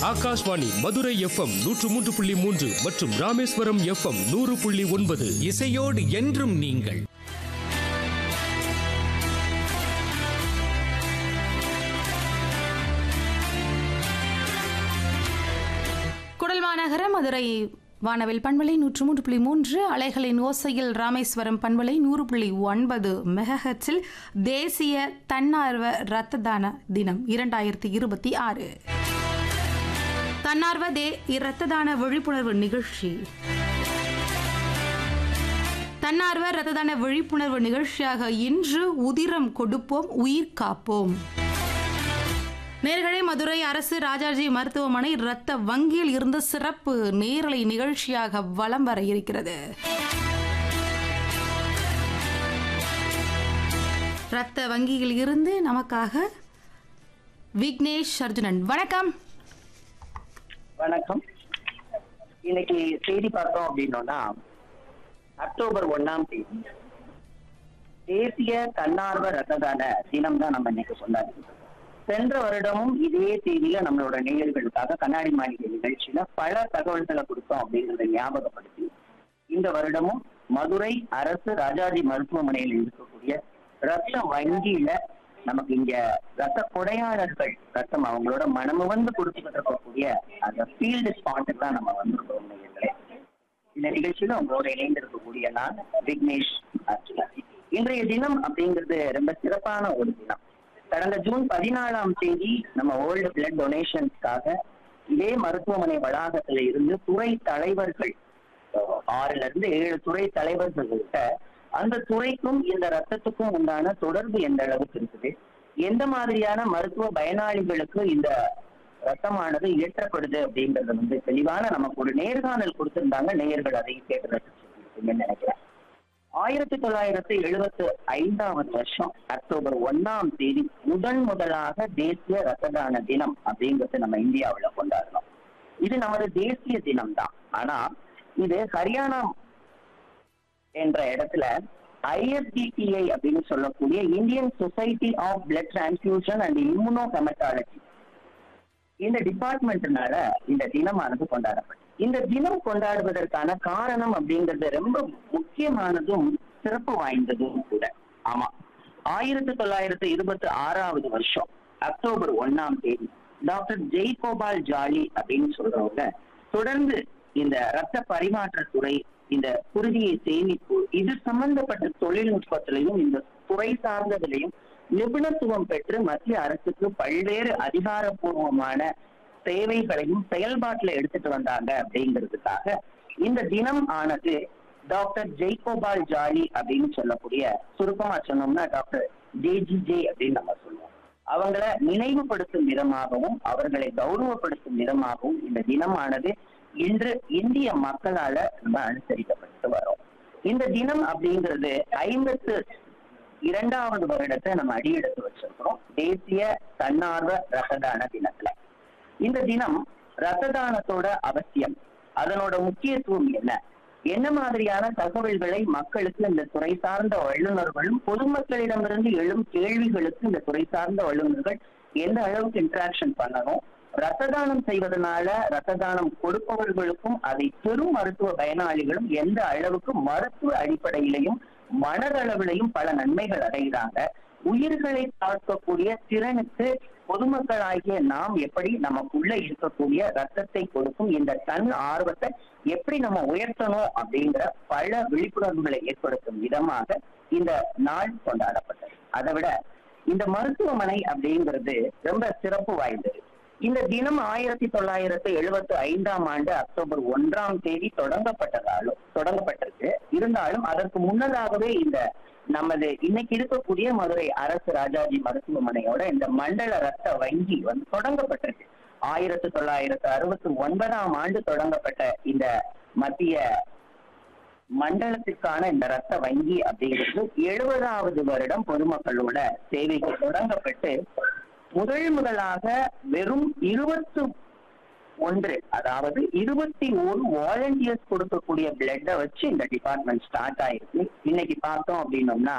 Akashvani Madurai FM நூற்று மூன்று புள்ளி மூன்று மற்றும் ராமேஸ்வரம் எஃப்எம் நூறு புள்ளி ஒன்பது இசையோடு என்றும் நீங்கள் குடல் மாநகர மதுரை வானவில் பண்பலை நூற்று மூன்று புள்ளி மூன்று அலைகளின் ஓசையில் ராமேஸ்வரம் பண்பலை நூறு புள்ளி ஒன்பது மெகஹெட்ஸில் தேசிய தன்னார்வ இரத்த தான தினம் இரண்டாயிரத்தி இருபத்தி ஆறு தன்னார்வ தே இரத்த தான விழிப்புணர்வு நிகழ்ச்சி தன்னார்வ இரத்த தான விழிப்புணர்வு நிகழ்ச்சியாக இன்று உதிரம் கொடுப்போம் உயிர் காப்போம் நேர்களே மதுரை அரசு ராஜாஜி மருத்துவமனை இரத்த வங்கியில் இருந்து சிறப்பு நேரலை நிகழ்ச்சியாக வலம் வர இருக்கிறது இரத்த வங்கியில் இருந்து நமக்காக விக்னேஷ் அர்ஜுனன் வணக்கம் வணக்கம் இன்னைக்கு செய்தி பார்த்தோம் அப்படின்னோம்னா அக்டோபர் ஒண்ணாம் தேதி தேசிய தன்னார்வ ரத்த தான தினம் தான் நம்ம இன்னைக்கு கொண்டாடுறோம் சென்ற வருடமும் இதே தேதியில நம்மளோட நேயர்களுக்காக கண்ணாடி மாளிகை நிகழ்ச்சியில பல தகவல்களை கொடுத்தோம் அப்படிங்கறத ஞாபகப்படுத்தி இந்த வருடமும் மதுரை அரசு ராஜாஜி மருத்துவமனையில் இருக்கக்கூடிய ரத்த வங்கியில நமக்கு இங்க ரத்த கொடையாளர்கள் ரத்தம் அவங்களோட மனமுவந்து கொடுத்துக்கிட்டு இருக்கக்கூடிய அந்த ஃபீல்டு ஸ்பாட்டுக்கு தான் நம்ம வந்திருக்கோம் நேயர்களே இந்த நிகழ்ச்சியில உங்களோட இணைந்து இருக்கக்கூடிய நான் விக்னேஷ் அர்ஜுனா இன்றைய தினம் அப்படிங்கிறது ரொம்ப சிறப்பான ஒரு தினம் கடந்த ஜூன் பதினாலாம் தேதி நம்ம வேர்ல்டு பிளட் டொனேஷன்ஸ்க்காக இதே மருத்துவமனை வளாகத்துல இருந்து துறை தலைவர்கள் அஹ், ஆறுல இருந்து ஏழு துறை தலைவர்கள்கிட்ட அந்த துறைக்கும் இந்த ரத்தத்துக்கும் உண்டான தொடர்பு எந்த அளவுக்கு இருக்குது எந்த மாதிரியான மருத்துவ பயனாளிகளுக்கு இந்த ரத்தமானது இயற்றப்படுது அப்படிங்கறது வந்து தெளிவான நமக்கு ஒரு நேர்காணல் கொடுத்திருந்தாங்க நேயர்கள் அதை கேட்டு ரசிச்சிருப்பீங்கன்னு நினைக்கிறேன் ஆயிரத்தி தொள்ளாயிரத்தி எழுபத்தி ஐந்தாவது வருஷம் அக்டோபர் ஒண்ணாம் தேதி முதன் முதலாக தேசிய ரத்த தான தினம் அப்படிங்கறது நம்ம இந்தியாவுல கொண்டாடுறோம் இது நமது தேசிய தினம் தான் ஆனா இது ஹரியானா என்ற இடத்துல ஐஎஸ்டிடிஐ அப்படின்னு சொல்லக்கூடிய Indian society of blood transfusion and immuno haematology இந்த டிபார்ட்மெண்ட்னால இந்த தினமானது கொண்டாடப்படும் இந்த தினம் கொண்டாடுவதற்கான காரணம் அப்படிங்கிறது ரொம்ப முக்கியமானதும் சிறப்பு வாய்ந்ததும் கூட ஆமா ஆயிரத்தி தொள்ளாயிரத்தி இருபத்தி ஆறாவது வருஷம் அக்டோபர் ஒண்ணாம் தேதி டாக்டர் ஜெய்கோபால் ஜாலி அப்படின்னு சொல்றவங்க தொடர்ந்து இந்த ரத்த பரிமாற்றத்துறை இந்த குருதியை சேமிப்பு இது சம்பந்தப்பட்ட தொழில்நுட்பத்திலையும் இந்த துறை சார்ந்ததிலையும் நிபுணத்துவம் பெற்று மத்திய அரசுக்கு பல்வேறு அதிகாரப்பூர்வமான சேவைகளையும் செயல்பாட்டுல எடுத்துட்டு வந்தாங்க அப்படிங்கிறதுக்காக இந்த தினம் ஆனது டாக்டர் ஜெய்கோபால் ஜாலி அப்படின்னு சொல்லக்கூடிய சுருக்கமா சொன்னோம்னா டாக்டர் ஜேஜிஜே அப்படின்னு நம்ம சொல்லுவோம் அவங்கள நினைவுபடுத்தும் விதமாகவும் அவர்களை கௌரவப்படுத்தும் விதமாகவும் இந்த தினமானது இன்று இந்திய மக்களால நம்ம அனுசரிக்கப்பட்டு வரோம் இந்த தினம் அப்படிங்கிறது ஐம்பத்து இரண்டாவது வருடத்தை நம்ம அடியெடுத்து வச்சிருக்கிறோம் தேசிய தன்னார்வ ரத்ததான தினத்துல இந்த தினம் ரத்த தானத்தோட அவசியம் அதனோட முக்கியத்துவம் என்ன என்ன மாதிரியான தகவல்களை மக்களுக்கு இந்த துறை சார்ந்த வல்லுநர்களும் பொதுமக்களிடமிருந்து எழும் கேள்விகளுக்கு இந்த துறை சார்ந்த வல்லுநர்கள் எந்த அளவுக்கு இன்டராக்ஷன் பண்ணணும் ரத்த தானம் செய்வதனால ரத்த தானம் கொடுப்பவர்களுக்கும் அதை பெரும் மருத்துவ பயனாளிகளும் எந்த அளவுக்கு மருத்துவ அடிப்படையிலையும் மனதளவிலையும் பல நன்மைகள் அடைகிறாங்க உயிர்களை காக்கக்கூடிய திறனுக்கு பொதுமக்களாகிய நாம் எப்படி நமக்குள்ள இருக்கக்கூடிய ரத்தத்தை கொடுக்கும் இந்த தன் ஆர்வத்தை எப்படி நம்ம உயர்த்தணும் அப்படிங்கிற பல விழிப்புணர்வுகளை ஏற்படுத்தும் விதமாக இந்த நாள் கொண்டாடப்பட்டது அதை விட இந்த மருத்துவமனை அப்படிங்கிறது ரொம்ப சிறப்பு வாய்ந்தது இந்த தினம் ஆயிரத்தி தொள்ளாயிரத்தி எழுபத்தி ஐந்தாம் ஆண்டு அக்டோபர் ஒன்றாம் தேதி தொடங்கப்பட்டதாலும் தொடங்கப்பட்டிருக்கு இருந்தாலும் அதற்கு முன்னதாகவே இந்த நமது இன்னைக்கு இருக்கக்கூடிய மதுரை அரசு ராஜாஜி மருத்துவமனையோட இந்த மண்டல ரத்த வங்கி வந்து தொடங்கப்பட்டிருக்கு ஆயிரத்தி தொள்ளாயிரத்தி அறுபத்தி ஒன்பதாம் ஆண்டு தொடங்கப்பட்ட இந்த மத்திய மண்டலத்திற்கான இந்த ரத்த வங்கி அப்படிங்கிறது எழுபதாவது வருடம் பொதுமக்களோட சேவைக்கு தொடங்கப்பட்டு முதல் முதலாக வெறும் இருபத்து ஒன்று அதாவது இருபத்தி ஒரு வாலண்டியர்ஸ் கொடுக்கக்கூடிய பிளட்டை வச்சு இந்த டிபார்ட்மெண்ட் ஸ்டார்ட் ஆயிருக்கு இன்னைக்கு பார்த்தோம் அப்படின்னோம்னா